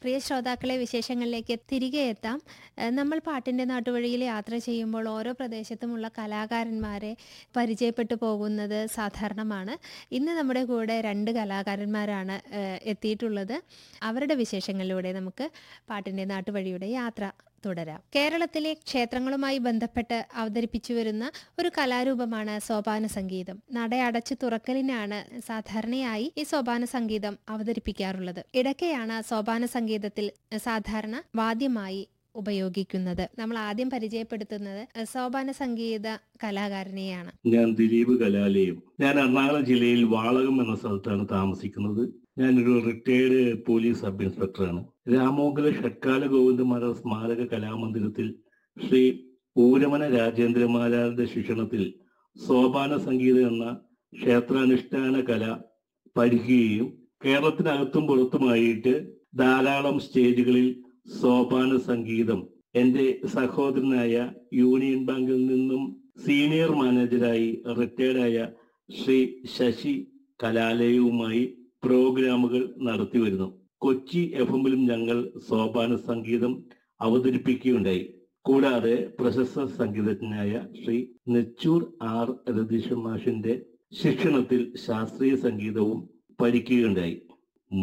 പ്രിയ ശ്രോതാക്കളെ വിശേഷങ്ങളിലേക്ക് തിരികെ എത്താം ഏഹ് നമ്മൾ പാട്ടിൻ്റെ നാട്ടുവഴിയിൽ യാത്ര ചെയ്യുമ്പോൾ ഓരോ പ്രദേശത്തുമുള്ള കലാകാരന്മാരെ പരിചയപ്പെട്ടു പോകുന്നത് സാധാരണമാണ് ഇന്ന് നമ്മുടെ കൂടെ രണ്ട് കലാകാരന്മാരാണ് ഏഹ് എത്തിയിട്ടുള്ളത് അവരുടെ വിശേഷങ്ങളിലൂടെ നമുക്ക് പാട്ടിൻ്റെ നാട്ടുവഴിയുടെ യാത്ര തുടരാം കേരളത്തിലെ ക്ഷേത്രങ്ങളുമായി ബന്ധപ്പെട്ട് അവതരിപ്പിച്ചു വരുന്ന ഒരു കലാരൂപമാണ് സോപാന സംഗീതം നട അടച്ചു തുറക്കലിനാണ് സാധാരണയായി ഈ സോപാന സംഗീതം അവതരിപ്പിക്കാറുള്ളത് ഇടയ്ക്കെയാണ് സോപാന സംഗീതത്തിൽ സാധാരണ വാദ്യമായി ഉപയോഗിക്കുന്നത് നമ്മൾ ആദ്യം പരിചയപ്പെടുത്തുന്നത് സോപാന സംഗീത കലാകാരനെയാണ് ഞാൻ ദിലീപ് കലാലയം ഞാൻ എറണാകുളം ജില്ലയിൽ വാളകം എന്ന സ്ഥലത്താണ് താമസിക്കുന്നത് ഞാനൊരു റിട്ടയർഡ് പോലീസ് സബ് ഇൻസ്പെക്ടറാണ് രാമോഗല ഷഡ്കാല ഗോവിന്ദമാര സ്മാരക കലാമന്ദിരത്തിൽ ശ്രീ ഊരമന രാജേന്ദ്രമാലാരുടെ ശിക്ഷണത്തിൽ സോപാന സംഗീതം എന്ന ക്ഷേത്രാനുഷ്ഠാന കല പഠിക്കുകയും കേരളത്തിനകത്തും പുറത്തുമായിട്ട് ധാരാളം സ്റ്റേജുകളിൽ സോപാന സംഗീതം എന്റെ സഹോദരനായ യൂണിയൻ ബാങ്കിൽ നിന്നും സീനിയർ മാനേജരായി റിട്ടയർഡായ ശ്രീ ശശി കലാലയവുമായി പ്രോഗ്രാമുകൾ നടത്തി വരുന്നു കൊച്ചി എഫ് എമ്മിലും ഞങ്ങൾ സോപാന സംഗീതം അവതരിപ്പിക്കുകയുണ്ടായി കൂടാതെ പ്രശസ്ത സംഗീതജ്ഞനായ ശ്രീ നെച്ചൂർ ആർ രതീഷ് മാഷിന്റെ ശിക്ഷണത്തിൽ ശാസ്ത്രീയ സംഗീതവും പഠിക്കുകയുണ്ടായി